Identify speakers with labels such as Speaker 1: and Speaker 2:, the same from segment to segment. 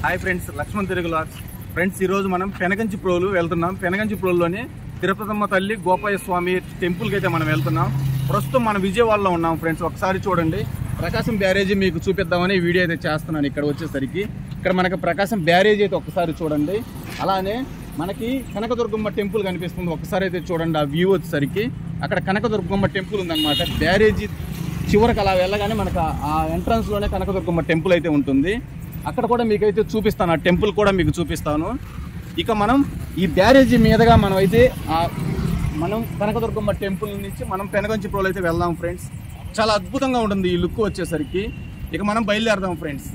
Speaker 1: hi friends Lakshman Tirugula friends ఈరోజు మనం పెనగంచి ప్రోలు వెళ్తున్నాం పెనగంచి ప్రోలులోని తిరుపతమ్మ తల్లి గోపాయ స్వామి టెంపుల్కి అయితే మనం వెళ్తున్నాం ప్రస్తుతం మనం విజయవాడలో ఉన్నాం ఫ్రెండ్స్ ఒకసారి చూడండి ప్రకాశం బ్యారేజీ మీకు చూపిద్దామని ఈ వీడియో అయితే చేస్తున్నాను ఇక్కడ వచ్చేసరికి ఇక్కడ మనకి ప్రకాశం బ్యారేజీ అయితే ఒకసారి చూడండి అలానే మనకి కనకదుర్గమ్మ టెంపుల్ కనిపిస్తుంది ఒకసారి అయితే చూడండి ఆ వ్యూ వచ్చేసరికి అక్కడ కనకదుర్గమ్మ టెంపుల్ ఉందన్నమాట బ్యారేజీ చివరికి అలా వెళ్ళగానే మనకు ఆ- ఆ ఎంట్రన్స్ లోనే కనకదుర్గమ్మ టెంపుల్ అయితే ఉంటుంది అక్కడ కూడా మీకైతే చూపిస్తాను ఆ టెంపుల్ కూడా మీకు చూపిస్తాను ఇక మనం ఈ బ్యారేజీ మీదుగా మనం అయితే ఆ మనం కనకదుర్గమ్మ టెంపుల్ నుంచి మనం పెనగంచి ప్రోలు అయితే వెళ్దాం ఫ్రెండ్స్ చాలా అద్భుతంగా ఉంటుంది ఈ లుక్ వచ్చేసరికి ఇక మనం బయలుదేరదాం ఫ్రెండ్స్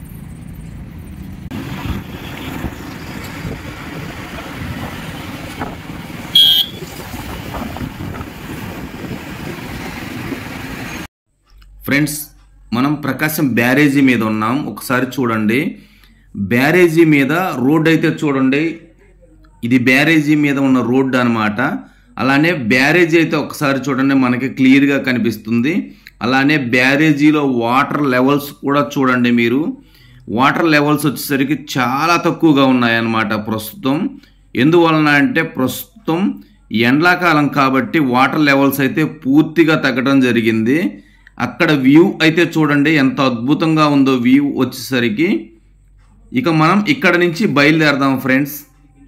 Speaker 2: ఫ్రెండ్స్ మనం ప్రకాశం బ్యారేజీ మీద ఉన్నాం ఒకసారి చూడండి బ్యారేజీ మీద రోడ్ అయితే చూడండి ఇది బ్యారేజీ మీద ఉన్న రోడ్డు అన్నమాట అలానే బ్యారేజీ అయితే ఒకసారి చూడండి మనకి క్లియర్గా కనిపిస్తుంది అలానే బ్యారేజీలో వాటర్ లెవెల్స్ కూడా చూడండి మీరు వాటర్ లెవెల్స్ వచ్చేసరికి చాలా తక్కువగా ఉన్నాయన్నమాట ప్రస్తుతం ఎందువలన అంటే ప్రస్తుతం ఎండాకాలం కాబట్టి వాటర్ లెవెల్స్ అయితే పూర్తిగా తగ్గడం జరిగింది అక్కడ వ్యూ అయితే చూడండి ఎంత అద్భుతంగా ఉందో వ్యూ వచ్చేసరికి ఇక మనం ఇక్కడ నుంచి బయలుదేరదాం ఫ్రెండ్స్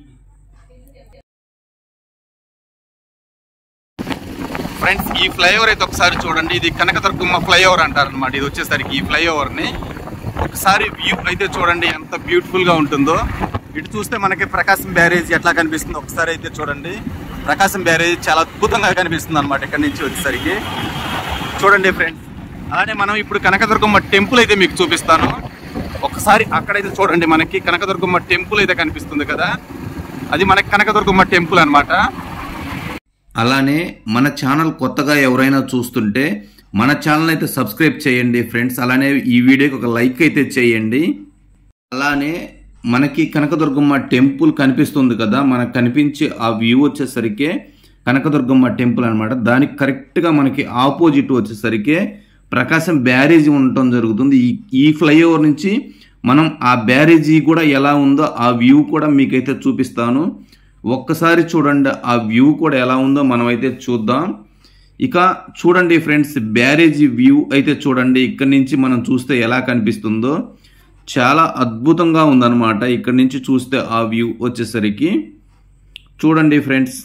Speaker 1: ఫ్రెండ్స్ ఈ ఫ్లైఓవర్ అయితే ఒకసారి చూడండి ఇది కనకదుర్గమ్మ ఫ్లైఓవర్ అంటారు అనమాట ఇది వచ్చేసరికి ఈ ఫ్లైఓవర్ ని ఒకసారి వ్యూ అయితే చూడండి ఎంత బ్యూటిఫుల్ గా ఉంటుందో ఇటు చూస్తే మనకి ప్రకాశం బ్యారేజ్ ఎట్లా కనిపిస్తుందో ఒకసారి అయితే చూడండి ప్రకాశం బ్యారేజ్ చాలా అద్భుతంగా కనిపిస్తుంది అనమాట ఇక్కడ నుంచి వచ్చేసరికి చూడండి ఫ్రెండ్స్ అలానే మనం ఇప్పుడు కనకదుర్గమ్మ టెంపుల్ అయితే మీకు చూపిస్తాను ఒకసారి అక్కడైతే చూడండి మనకి కనకదుర్గమ్మ టెంపుల్ అయితే కనిపిస్తుంది కదా అది మనకి కనకదుర్గమ్మ టెంపుల్ అన్నమాట
Speaker 2: అలానే మన ఛానల్ కొత్తగా ఎవరైనా చూస్తుంటే మన ఛానల్ అయితే సబ్స్క్రైబ్ చేయండి ఫ్రెండ్స్ అలానే ఈ వీడియోకి ఒక లైక్ అయితే చేయండి అలానే మనకి కనకదుర్గమ్మ టెంపుల్ కనిపిస్తుంది కదా మనకు కనిపించే ఆ వ్యూ వచ్చేసరికి కనకదుర్గమ్మ టెంపుల్ అనమాట దానికి కరెక్ట్గా మనకి ఆపోజిట్ వచ్చేసరికి ప్రకాశం బ్యారేజీ ఉండటం జరుగుతుంది ఈ ఈ ఫ్లైఓవర్ నుంచి మనం ఆ బ్యారేజీ కూడా ఎలా ఉందో ఆ వ్యూ కూడా మీకైతే చూపిస్తాను ఒక్కసారి చూడండి ఆ వ్యూ కూడా ఎలా ఉందో మనమైతే చూద్దాం ఇక చూడండి ఫ్రెండ్స్ బ్యారేజీ వ్యూ అయితే చూడండి ఇక్కడ నుంచి మనం చూస్తే ఎలా కనిపిస్తుందో చాలా అద్భుతంగా ఉందన్నమాట ఇక్కడ నుంచి చూస్తే ఆ వ్యూ వచ్చేసరికి చూడండి ఫ్రెండ్స్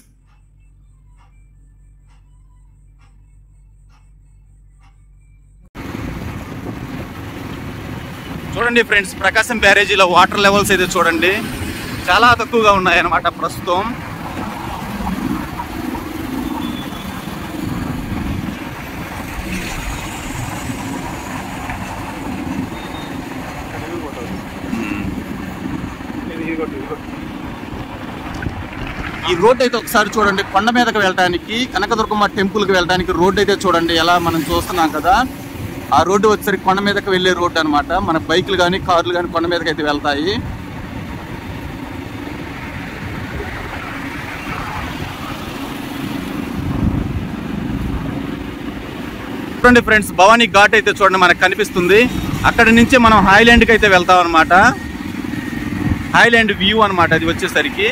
Speaker 1: చూడండి ఫ్రెండ్స్ ప్రకాశం బ్యారేజీలో వాటర్ లెవెల్స్ అయితే చూడండి చాలా తక్కువగా ఉన్నాయన్నమాట ప్రస్తుతం ఈ రోడ్ అయితే ఒకసారి చూడండి కొండ మీదకి వెళ్ళడానికి కనకదుర్గమ్మ టెంపుల్కి వెళ్ళడానికి రోడ్ అయితే చూడండి ఎలా మనం చూస్తున్నాం కదా ఆ రోడ్డు వచ్చేసరికి కొండ మీదకి వెళ్ళే రోడ్డు అన్నమాట మన బైకులు కానీ కార్లు కానీ కొండ మీదకి అయితే వెళ్తాయి చూడండి ఫ్రెండ్స్ భవానీ ఘాట్ అయితే చూడండి మనకు కనిపిస్తుంది అక్కడి నుంచే మనం హాయిలాండ్కి అయితే వెళ్తాం అనమాట హాయిలాండ్ వ్యూ అన్నమాట అది వచ్చేసరికి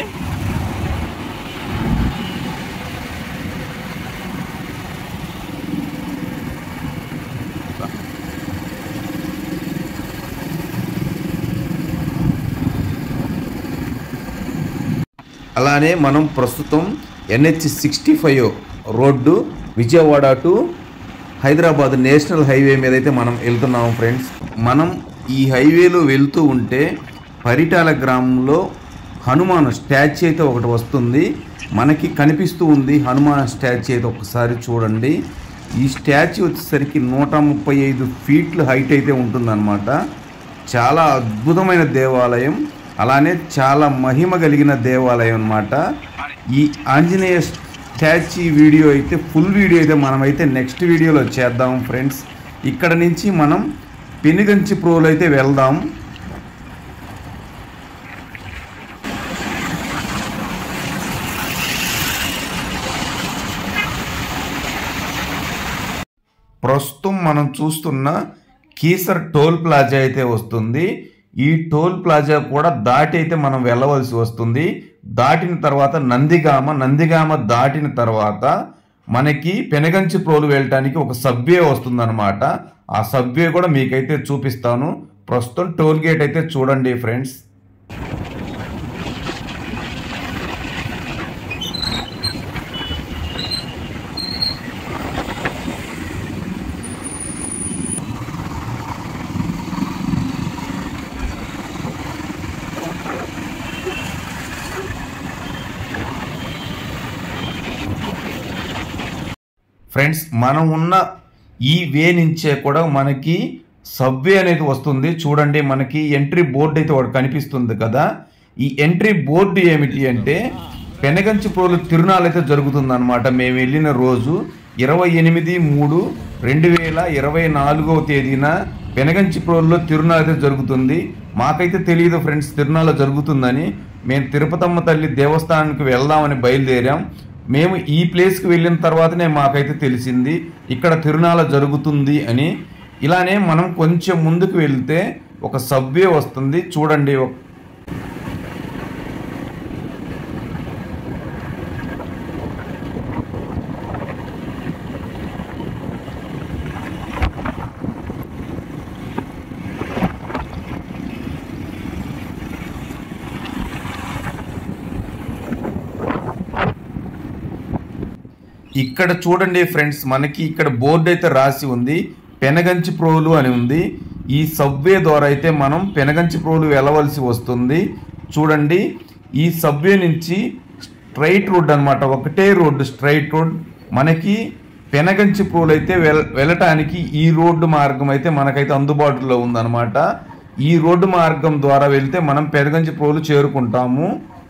Speaker 2: అలానే మనం ప్రస్తుతం NH sixty five road Vijayawada to Hyderabad national highway మీద అయితే మనం వెళ్తున్నాం ఫ్రెండ్స్ మనం ఈ హైవేలో వెళ్తూ ఉంటే పరిటాల గ్రామంలో హనుమాన్ స్టాచ్యూ అయితే ఒకటి వస్తుంది మనకి కనిపిస్తూ ఉంది హనుమాన్ స్టాచ్యూ అయితే ఒకసారి చూడండి ఈ స్టాచ్యూ వచ్చేసరికి నూట ముప్పై ఐదు ఫీట్ల హైట్ అయితే ఉంటుందన్నమాట చాలా అద్భుతమైన దేవాలయం అలానే చాలా మహిమ కలిగిన దేవాలయం అన్నమాట ఈ ఆంజనేయ స్టాచ్యూ వీడియో అయితే ఫుల్ వీడియో అయితే మనమైతే నెక్స్ట్ వీడియోలో చేద్దాం ఫ్రెండ్స్ ఇక్కడ నుంచి మనం పెనుగంచి ప్రోలు అయితే వెళ్దాం ప్రస్తుతం మనం చూస్తున్న కీసర్ టోల్ ప్లాజా అయితే వస్తుంది ఈ టోల్ ప్లాజా కూడా దాటి అయితే మనం వెళ్ళవలసి వస్తుంది దాటిన తర్వాత నందిగామ నందిగామ దాటిన తర్వాత మనకి పెనగంచి ప్రోలు వెళ్ళటానికి ఒక సబ్వే వస్తుందన్నమాట ఆ సబ్వే కూడా మీకైతే చూపిస్తాను ప్రస్తుతం టోల్ గేట్ అయితే చూడండి ఫ్రెండ్స్ ఫ్రెండ్స్ మనం ఉన్న ఈ వే నుంచే కూడా మనకి సబ్వే అనేది వస్తుంది చూడండి మనకి ఎంట్రీ బోర్డు అయితే ఒకటి కనిపిస్తుంది కదా ఈ ఎంట్రీ బోర్డు ఏమిటి అంటే పెనగంచి ప్రోలు తిరునాళ్ళు అయితే జరుగుతుంది అనమాట మేము వెళ్ళిన రోజు ఇరవై ఎనిమిది మూడు రెండు వేల ఇరవై నాలుగవ తేదీన పెనగంచి ప్రోల్లో తిరునాళ్ళు అయితే జరుగుతుంది మాకైతే తెలియదు ఫ్రెండ్స్ తిరునాళ్ళ జరుగుతుందని మేము తిరుపతమ్మ తల్లి దేవస్థానానికి వెళ్దామని బయలుదేరాం మేము ఈ ప్లేస్కి వెళ్ళిన తర్వాతనే మాకైతే తెలిసింది ఇక్కడ తిరునాళ్ళ జరుగుతుంది అని ఇలానే మనం కొంచెం ముందుకు వెళ్తే ఒక సబ్వే వస్తుంది చూడండి ఒక- ఇక్కడ చూడండి ఫ్రెండ్స్ మనకి ఇక్కడ బోర్డు అయితే రాసి ఉంది పెనగంచి ప్రోలు అని ఉంది ఈ సబ్వే ద్వారా అయితే మనం పెనగంచి ప్రోలు వెళ్ళవలసి వస్తుంది చూడండి ఈ సబ్వే నుంచి స్ట్రైట్ రోడ్ అన్నమాట ఒకటే రోడ్డు స్ట్రైట్ రోడ్ మనకి పెనగంచి ప్రోలు అయితే వెల్ వెళ్ళటానికి ఈ రోడ్డు మార్గం అయితే మనకైతే అందుబాటులో ఉందన్నమాట ఈ రోడ్డు మార్గం ద్వారా వెళ్తే మనం పెనగంచి ప్రోలు చేరుకుంటాము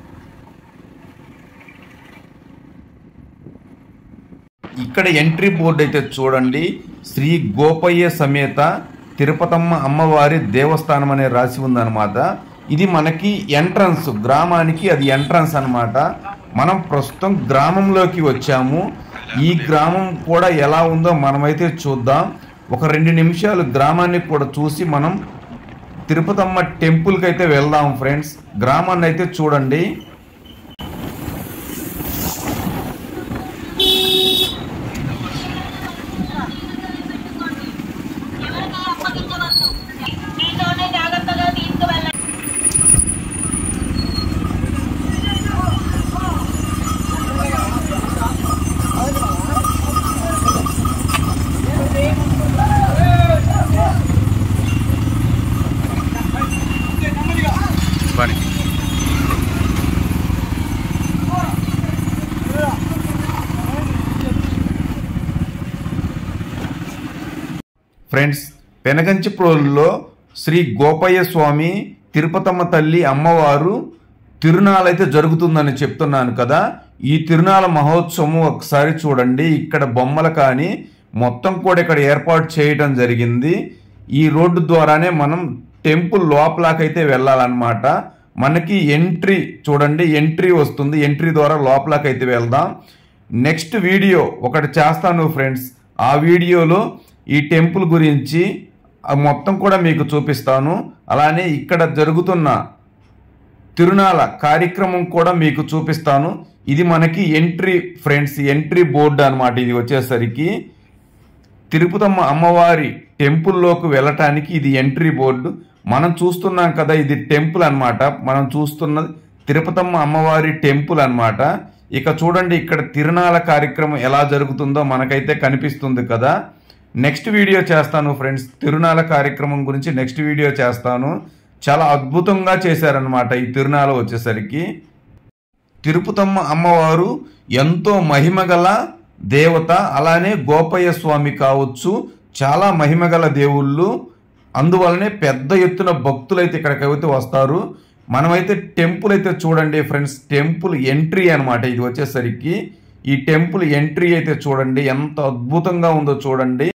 Speaker 2: ఇక్కడ ఎంట్రీ బోర్డు అయితే చూడండి శ్రీ గోపయ్య సమేత తిరుపతమ్మ అమ్మవారి దేవస్థానం అనే రాసి ఉందన్నమాట ఇది మనకి ఎంట్రన్స్ గ్రామానికి అది ఎంట్రన్స్ అన్నమాట మనం ప్రస్తుతం గ్రామంలోకి వచ్చాము ఈ గ్రామం కూడా ఎలా ఉందో మనమైతే చూద్దాం ఒక రెండు నిమిషాలు గ్రామాన్ని కూడా చూసి మనం తిరుపతమ్మ టెంపుల్కి అయితే వెళ్దాం ఫ్రెండ్స్ గ్రామాన్ని అయితే చూడండి
Speaker 3: ఎవరికీ అప్పగించవద్దు మీతోనే జాగ్రత్తగా తీసుకువెళ్ళండి
Speaker 1: పని
Speaker 2: ఫ్రెండ్స్ పెనగంచిప్రోలులో శ్రీ గోపయ్య స్వామి తిరుపతమ్మ తల్లి అమ్మవారు తిరునాళ్ళ అయితే జరుగుతుందని చెప్తున్నాను కదా ఈ తిరునాళ్ళ మహోత్సవం ఒకసారి చూడండి ఇక్కడ బొమ్మలు కానీ మొత్తం కూడా ఇక్కడ ఏర్పాటు చేయడం జరిగింది ఈ రోడ్డు ద్వారానే మనం టెంపుల్ లోపలకైతే వెళ్ళాలన్నమాట మనకి ఎంట్రీ చూడండి ఎంట్రీ వస్తుంది ఎంట్రీ ద్వారా లోపలకైతే వెళ్దాం నెక్స్ట్ వీడియో ఒకటి చేస్తాను ఫ్రెండ్స్ ఆ వీడియోలో ఈ టెంపుల్ గురించి ఆ మొత్తం కూడా మీకు చూపిస్తాను అలానే ఇక్కడ జరుగుతున్న తిరునాళ్ళ కార్యక్రమం కూడా మీకు చూపిస్తాను ఇది మనకి ఎంట్రీ ఫ్రెండ్స్ ఎంట్రీ బోర్డు అన్నమాట ఇది వచ్చేసరికి తిరుపతమ్మ అమ్మవారి టెంపుల్లోకి వెళ్ళటానికి ఇది ఎంట్రీ బోర్డు మనం చూస్తున్నాం కదా ఇది టెంపుల్ అన్నమాట మనం చూస్తున్నది తిరుపతమ్మ అమ్మవారి టెంపుల్ అన్నమాట ఇక చూడండి ఇక్కడ తిరునాళ్ళ కార్యక్రమం ఎలా జరుగుతుందో మనకైతే కనిపిస్తుంది కదా నెక్స్ట్ వీడియో చేస్తాను ఫ్రెండ్స్ తిరునాళ్ళ కార్యక్రమం గురించి నెక్స్ట్ వీడియో చేస్తాను చాలా అద్భుతంగా చేశారనమాట ఈ తిరునాళ్ళ వచ్చేసరికి తిరుపతమ్మ అమ్మవారు ఎంతో మహిమగల దేవత అలానే గోపయ్య స్వామి కావచ్చు చాలా మహిమగల దేవుళ్ళు అందువలనే పెద్ద ఎత్తున భక్తులు అయితే ఇక్కడికి అయితే వస్తారు మనమైతే టెంపుల్ అయితే చూడండి ఫ్రెండ్స్ టెంపుల్ ఎంట్రీ అన్నమాట ఇది వచ్చేసరికి ఈ టెంపుల్ ఎంట్రీ అయితే చూడండి ఎంత అద్భుతంగా ఉందో చూడండి